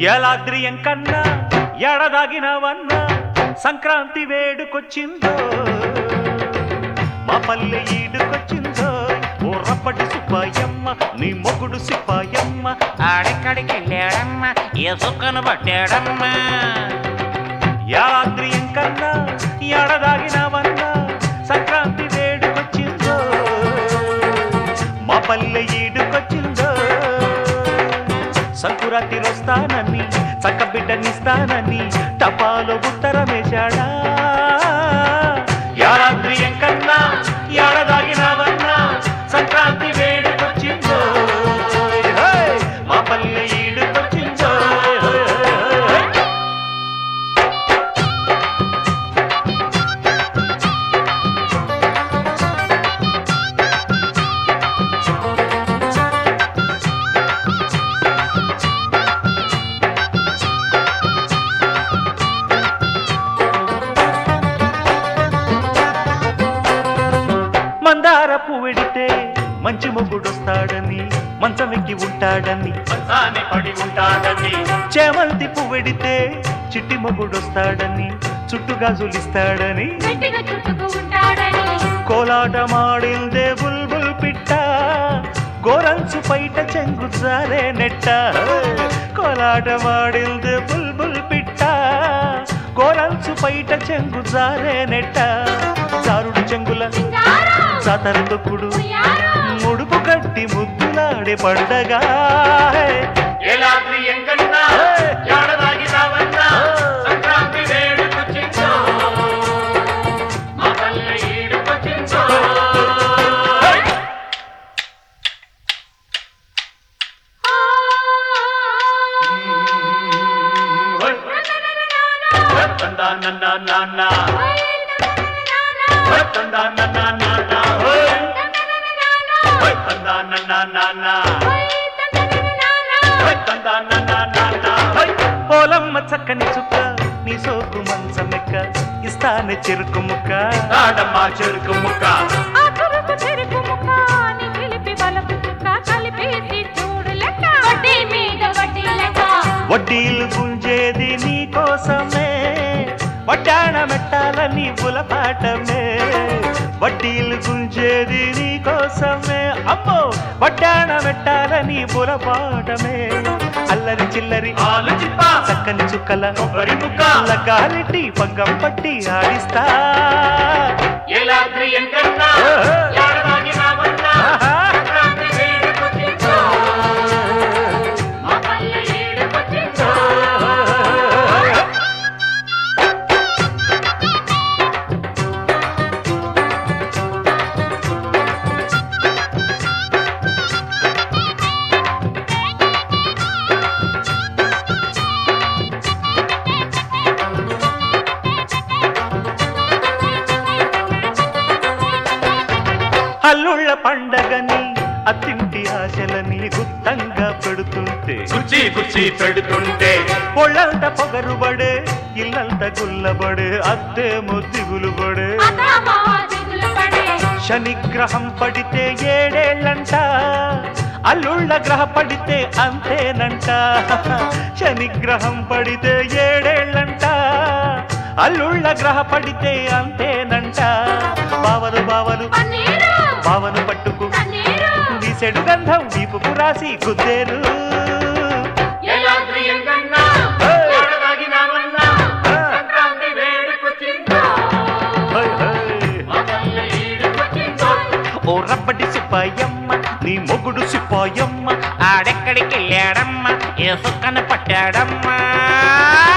ఎలాద్రియం కన్నా ఎడదాగినవన్నా సంక్రాంతి వేడుకొచ్చిందో మా పల్లె ఈడుకొచ్చిందో ఓ రప్పటి సిప్పాయమ్మ నీ మొగుడు సిప్పాయమ్మ ఆడెక్కడికి వెళ్ళాడమ్మా ఏ సుక్కను పట్టాడమ్మా యాద్రియం కన్నా ఎడదాగినవన్నా సంక్రాంతి వేడుకొచ్చిందో మా పల్లె ఈడుకొచ్చిందో సంకురాతి వస్తానని చక్క బిడ్డనిస్తానని టపాలో ఉత్తరమేశాడా యాద్రియం కన్నా ఎడదాగినవన్నా సంక్రాంతి వేడుకొచ్చిందో హే! మా పల్లె ఈడుకొచ్చిందో హే! హే! హే! మందార పువ్వెడితే మంచి మొగుడొస్తాడని మంచమెక్కి ఉంటాడని మంచాన్ని పడి ఉంటాడని చేమంతి పువ్వెడితే చిట్టి మొగుడొస్తాడని చుట్టుగా జులిస్తాడని గట్టిగా చుట్టుకు ఉంటాడని కోలాటమాడిందే బుల్బుల్ పిట్ట గోరంచు పైట చెంగు జారే నెట్ట కోలాటమాడిందే బుల్బుల్ పిట్ట గోరంచు పైట చెంగు జారే నెట్ట జారుడు చెంగుల సింగారం జాతర తొక్కుడు ఉయ్యారం ముడుపు కట్టి ముద్దులాడే పండగా ఏలాద్రి ఎంకన్నా ఏడదాగినావన్నా సంక్రాంతి వేడుకొచ్చిందో మా పల్లె ఈడుకొచ్చిందో తందా నన్న నాన్న తందా నన్న నాన్న తందా నన్న నాన్న తందా నన్న నాన్న పోలమ్మ చక్కని చుక్క నీ సోకు మంచమెక్క ఇస్తానే చెరుకు ముక్క తాడమ్మా చెరుకు ముక్క ఆ చురుకు చెరుకు ముక్క నీ చిలిపి బలపు చుక్క కలిపేసి చూడు లెక్క వడ్డీ మీద వడ్డీ లెక్క వడ్డీలు గుంజేది నీ కోసమే వడ్డాణ మెట్టాలని బులపాటమే వడ్డీలు గుంజేది నీ కోసమే అమ్మో వడ్డాణ మెట్టాలని బులపాటమే అల్లరి చిల్లరి ఆలు చిప్ప చక్కని చుక్కల కొబ్బరి ముక్క లగాలిటి పగ్గం పట్టి ఆడిస్తా ఏలాద్రి ఎంకన్నా ఏడదాగినావన్నా సంక్రాంతి వేడుకొచ్చిందో మా పల్లె ఈడుకొచ్చిందో అల్లుళ్ళ పండగని అత్తింటి ఆశలని గుత్తంగా పెడుతుంటే కుర్చీ కుర్చీ పెడుతుంటే ఒళ్ళంత పొగరుబడే ఇల్లంత గుల్లబడే అత్తేమో దిగులుబడే అతమా దిగులు పడే శనిగ్రహం పడితే ఏడేళ్ళంట అల్లుళ్ళ గ్రహ పడితే అంతేనంట శనిగ్రహం పడితే ఏడేళ్ళంట అల్లుళ్ళ గ్రహ పడితే అంతేనంట బావలు బావలు పన్నీరు బావను పట్టుకు పన్నీరు వీసెడు గంధం వీపుకు రాసి గుద్దేరు ఏలాద్రి ఎంకన్నా ఏడదాగినావన్నా సంక్రాంతి వేడుకొచ్చిందో హై, హై. మా పల్లె ఈడుకొచ్చిందో ఓ రబ్బడి సిప్పాయమ్మ నీ మొగుడు సిప్పాయమ్మ ఆడెక్కడికి వెళ్ళాడమ్మా ఏ సుక్కను పట్టాడమ్మా